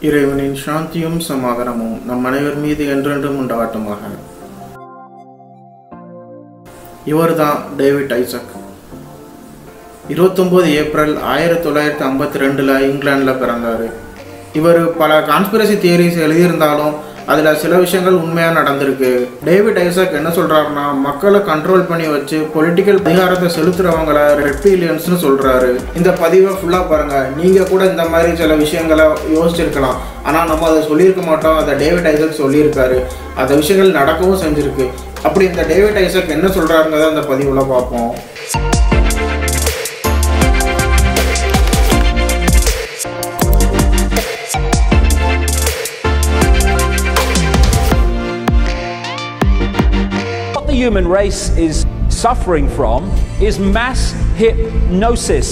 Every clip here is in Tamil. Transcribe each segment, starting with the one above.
இறைவனின் சாந்தியும் சமாதானமும் நம் அனைவர் மீது என்றென்றும் உண்டாகட்டுமாக இவர்தான் டேவிட் ஐசக் இருபத்தொம்போது ஏப்ரல் ஆயிரத்தி தொள்ளாயிரத்தி ஐம்பத்தி ரெண்டில் இங்கிலாந்தில் பிறந்தார் இவர் பல கான்ஸ்பிரசி தியரிஸ் எழுதியிருந்தாலும் அதில் சில விஷயங்கள் உண்மையாக நடந்திருக்கு டேவிட் ஐசக் என்ன சொல்கிறாருன்னா மக்களை கண்ட்ரோல் பண்ணி வச்சு பொலிட்டிக்கல் அதிகாரத்தை செலுத்துறவங்கள ரெப்டிலியன்ஸ்னு சொல்கிறாரு இந்த பதிவை ஃபுல்லாக பாருங்கள் நீங்கள் கூட இந்த மாதிரி சில விஷயங்களை யோசிச்சிருக்கலாம் ஆனால் நம்ம அதை சொல்லியிருக்க மாட்டோம் அதை டேவிட் ஐசக் சொல்லியிருக்காரு அந்த விஷயங்கள் நடக்கவும் செஞ்சுருக்கு அப்படி இந்த டேவிட் ஐசக் என்ன சொல்கிறாருங்கிறத அந்த பதிவில் பார்ப்போம் What the human race is suffering from is mass hypnosis.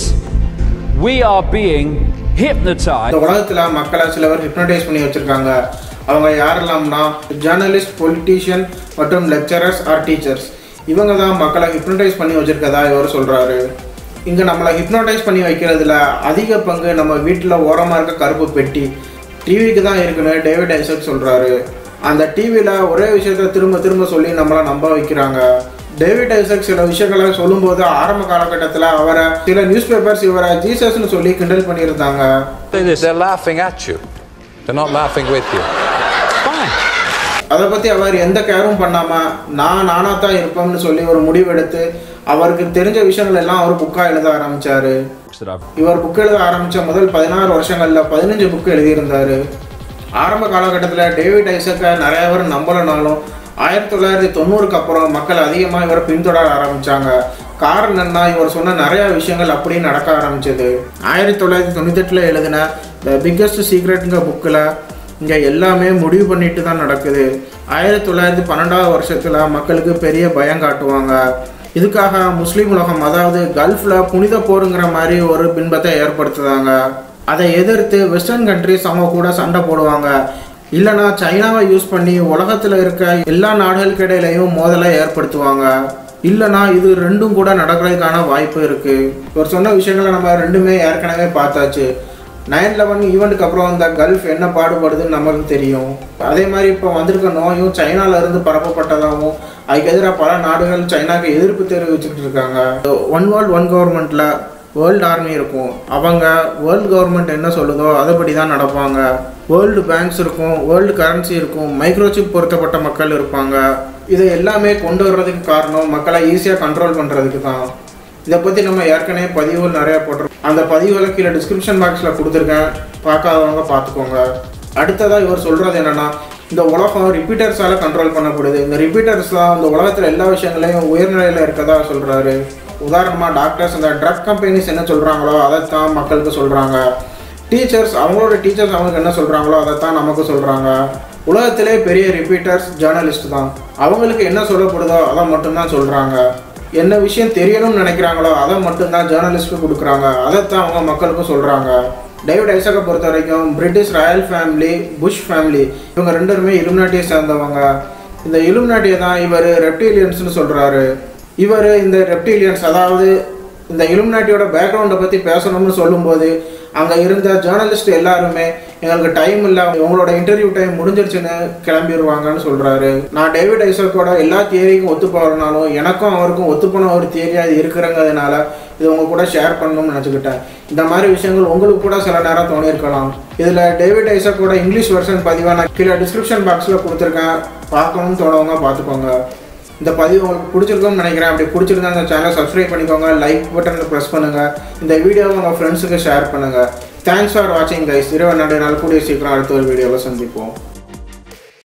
We are being hypnotized. இந்த உலகத்தில் மக்களை சிலவர் ஹிப்னடைஸ் பண்ணி வச்சுருக்காங்க அவங்க யாரெல்லாம்னா ஜேர்னலிஸ்ட் பொலிட்டீஷியன் மற்றும் லெக்சரர்ஸ் ஆர் டீச்சர்ஸ் இவங்க தான் மக்களை ஹிப்னடைஸ் பண்ணி வச்சுருக்கதா இவர் சொல்கிறாரு இங்கே நம்மளை ஹிப்னடைஸ் பண்ணி வைக்கிறதுல அதிக பங்கு நம்ம வீட்டில் ஓரமாக இருக்க கருப்பு பெட்டி டிவிக்கு தான் இருக்குன்னு டேவிட் ஐசக் சொல்கிறாரு அந்த டிவியில் ஒரே விஷயத்த திரும்ப திரும்ப சொல்லி நம்மளை நம்ப வைக்கிறாங்க டேவிட் ஐசக் சில விஷயங்களை சொல்லும்போது ஆரம்ப காலகட்டத்தில் அவரை சில நியூஸ் பேப்பர்ஸ் இவரை ஜீசஸ்னு சொல்லி கிண்டல் பண்ணியிருந்தாங்க They're laughing at you. They're not laughing with you. Fine. அதை பற்றி அவர் எந்த கேரும் பண்ணாமல் நான் நானாக தான் இருப்பேன்னு சொல்லி ஒரு முடிவெடுத்து அவருக்கு தெரிஞ்ச விஷயங்கள் எல்லாம் அவர் புக்காக எழுத ஆரம்பித்தார் That I've இவர் புக் எழுத ஆரம்பித்த முதல் பதினாறு வருஷங்களில் பதினஞ்சு புக்கு எழுதியிருந்தார் ஆரம்ப காலகட்டத்தில் டேவிட் ஐசக்கை நிறைய பேர் நம்பலனாலும் ஆயிரத்தி தொள்ளாயிரத்தி தொண்ணூறுக்கு அப்புறம் மக்கள் அதிகமாக இவரை பின்தொடர ஆரம்பித்தாங்க காரணம் என்னன்னா இவர் சொன்ன நிறைய விஷயங்கள் அப்படியே நடக்க ஆரம்பிச்சது ஆயிரத்தி தொள்ளாயிரத்தி தொண்ணூத்தெட்டில் எழுதின த பிக்கஸ்ட் சீக்ரெட்டுங்க புக்கில் இங்கே எல்லாமே முடிவு பண்ணிட்டு தான் நடக்குது ஆயிரத்தி தொள்ளாயிரத்தி பன்னெண்டாவது வருஷத்தில் மக்களுக்கு பெரிய பயம் காட்டுவாங்க இதுக்காக முஸ்லீம் உலகம் அதாவது கல்ஃபில் புனித போருங்கிற மாதிரி ஒரு பின்பத்தை ஏற்படுத்துதாங்க அதை எதிர்த்து வெஸ்டர்ன் கண்ட்ரிஸ் அவங்க கூட சண்டை போடுவாங்க இல்லைனா சைனாவை யூஸ் பண்ணி உலகத்தில் இருக்க எல்லா நாடுகளுக்கு இடையிலையும் மோதலை ஏற்படுத்துவாங்க இல்லைனா இது ரெண்டும் கூட நடக்கிறதுக்கான வாய்ப்பு இருக்குது இவர் சொன்ன விஷயங்களை நம்ம ரெண்டுமே ஏற்கனவே பார்த்தாச்சு நைன் லெவன் ஈவெண்ட்டுக்கு அப்புறம் இந்த கல்ஃப் என்ன பாடுபடுதுன்னு நமக்கு தெரியும் அதே மாதிரி இப்போ வந்திருக்க நோயும் சைனால இருந்து பரப்பப்பட்டதாகவும் அதுக்கு எதிராக பல நாடுகள் சைனாக்கு எதிர்ப்பு தெரிவிச்சுட்டு இருக்காங்க ஒன் வேர்ல்ட் ஒன் கவர்மெண்ட்டில் வேர்ல்டு ஆர்மி இருக்கும் அவங்க வேர்ல்டு கவர்மெண்ட் என்ன சொல்லுதோ அதுபடி தான் நடப்பாங்க வேர்ல்டு பேங்க்ஸ் இருக்கும் வேர்ல்டு கரன்சி இருக்கும் மைக்ரோசிப் பொருத்தப்பட்ட மக்கள் இருப்பாங்க இது எல்லாமே கொண்டு வர்றதுக்கு காரணம் மக்களை ஈஸியாக கண்ட்ரோல் பண்ணுறதுக்கு தான் இதை பற்றி நம்ம ஏற்கனவே பதிவுகள் நிறையா போட்டிருக்கோம் அந்த பதிவுகளை கீழே டிஸ்கிரிப்ஷன் பாக்ஸில் கொடுத்துருக்கேன் பார்க்காதவங்க பார்த்துக்கோங்க அடுத்ததாக இவர் சொல்கிறது என்னென்னா இந்த உலகம் ரிப்பீட்டர்ஸால் கண்ட்ரோல் பண்ணப்படுது இந்த ரிப்பீட்டர்ஸ் தான் இந்த உலகத்தில் எல்லா விஷயங்களையும் உயர்நிலையில் இருக்கதா சொல்கிறாரு உதாரணமாக டாக்டர்ஸ் இந்த ட்ரக் கம்பெனிஸ் என்ன சொல்கிறாங்களோ அதைத்தான் மக்களுக்கு சொல்கிறாங்க டீச்சர்ஸ் அவங்களோட டீச்சர்ஸ் அவங்களுக்கு என்ன சொல்கிறாங்களோ அதைத்தான் நமக்கு சொல்கிறாங்க உலகத்திலே பெரிய ரிப்பீட்டர்ஸ் ஜேர்னலிஸ்ட் தான் அவங்களுக்கு என்ன சொல்லப்படுதோ அதை மட்டும்தான் சொல்கிறாங்க என்ன விஷயம் தெரியணும்னு நினைக்கிறாங்களோ அதை மட்டும்தான் ஜேர்னலிஸ்ட்டு கொடுக்குறாங்க அதைத்தான் அவங்க மக்களுக்கும் சொல்கிறாங்க டேவிட் ஐசக்கை பொறுத்த வரைக்கும் British royal family Bush family இவங்க ரெண்டுமே இலுமினாட்டியை சேர்ந்தவங்க இந்த இலுமினாட்டியை தான் இவர் ரெப்டீலியன்ஸ்னு சொல்கிறாரு இவர் இந்த ரெப்டீலியன்ஸ் அதாவது இந்த இலுமினாட்டியோட பேக்ரவுண்டை பற்றி பேசணும்னு சொல்லும்போது அங்கே இருந்த ஜேர்னலிஸ்ட் எல்லாருமே எங்களுக்கு டைம் இல்லை உங்களோட இன்டர்வியூ டைம் முடிஞ்சிருச்சுன்னு கிளம்பிடுவாங்கன்னு சொல்கிறாரு நான் டேவிட் ஐசக்கோட எல்லா தியரிக்கும் ஒத்து போகிறனாலும் எனக்கும் அவருக்கும் ஒத்து போன ஒரு தியரியாக இது இருக்கிறங்கிறதுனால இது உங்க கூட ஷேர் பண்ணணும்னு நினச்சிக்கிட்டேன் இந்த மாதிரி விஷயங்கள் உங்களுக்கு கூட சில நேரம் தோணியிருக்கலாம் இதில் டேவிட் ஐசக்கோட இங்கிலீஷ் வெர்ஷன் பதிவாக நான் கீழே டிஸ்கிரிப்ஷன் பாக்ஸில் கொடுத்துருக்கேன் பார்க்கணும்னு தோணவங்க பார்த்துக்கோங்க இந்த பதிவு உங்களுக்கு பிடிச்சிருக்கும்னு நினைக்கிறேன் அப்படி பிடிச்சிருந்தா இந்த சேனலை சப்ஸ்கிரைப் பண்ணிக்கோங்க லைக் பட்டனை ப்ரெஸ் பண்ணுங்கள் இந்த வீடியோவை உங்கள் ஃப்ரெண்ட்ஸுக்கு ஷேர் பண்ணுங்கள் தேங்க்ஸ் ஃபார் வாட்சிங் கைஸ் இருபது நாடு நாள் கூடிய சீக்கிரம் அடுத்த ஒரு வீடியோவில் சந்திப்போம்